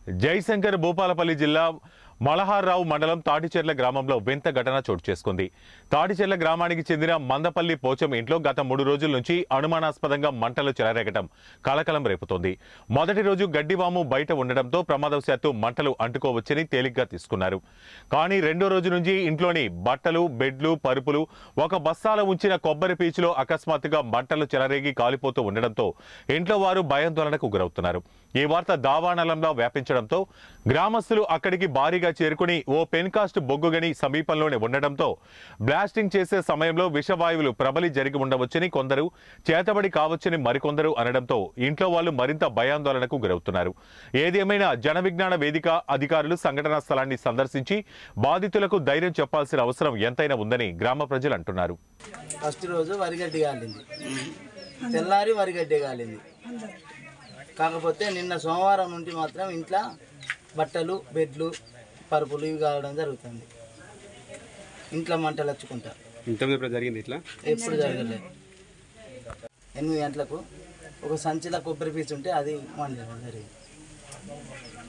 జయశంకర్ భూపాలపల్లి జిల్లా మలహార్రావు మండలం తాటిచెర్ల గ్రామంలో వింత ఘటన చోటు చేసుకుంది తాటిచెర్ల గ్రామానికి చెందిన మందపల్లి పోచం ఇంట్లో గత మూడు రోజుల నుంచి అనుమానాస్పదంగా మంటలు చెలరేగటం కలకలం రేపుతోంది మొదటి రోజు గడ్డివాము బయట ఉండడంతో ప్రమాదవశాత్తు మంటలు అంటుకోవచ్చని తేలిగ్గా తీసుకున్నారు కానీ రెండో రోజు నుంచి ఇంట్లోని బట్టలు బెడ్లు పరుపులు ఒక బస్తాలో ఉంచిన కొబ్బరి పీచులో అకస్మాత్తుగా మంటలు చెలరేగి కాలిపోతూ ఉండడంతో ఇంట్లో వారు భయాందోళనకు గురవుతున్నారు ఈ వార్త దావానలంలో వ్యాపించడంతో గ్రామస్తులు అక్కడికి భారీగా చేరుకుని ఓ పెన్కాస్ట్ బొగ్గుగని సమీపంలోనే ఉండడంతో బ్లాస్టింగ్ చేసే సమయంలో విషవాయువులు ప్రబలి జరిగి ఉండవచ్చని కొందరు చేతబడి కావచ్చని మరికొందరు అనడంతో ఇంట్లో వాళ్ళు మరింత భయాందోళనకు గురవుతున్నారు ఏదేమైనా జన విజ్ఞాన వేదిక అధికారులు సంఘటనా స్థలాన్ని సందర్శించి బాధితులకు ధైర్యం చెప్పాల్సిన అవసరం ఎంతైనా ఉందని గ్రామ ప్రజలు అంటున్నారు ఫస్ట్ రోజు వరిగడ్డి కాలింది తెల్లారి వరిగడ్డి కాలింది కాకపోతే నిన్న సోమవారం నుండి మాత్రం ఇంట్లో బట్టలు బెడ్లు పరుపులు ఇవి కావడం జరుగుతుంది ఇంట్లో మంటలు వచ్చుకుంటారు ఇంతకుముందు ఎప్పుడు జరిగింది ఇట్లా ఎప్పుడు జరగలేదు ఎనిమిది గంటలకు ఒక సంచిలో కొబ్బరి పీచు ఉంటే అది మండలం జరిగింది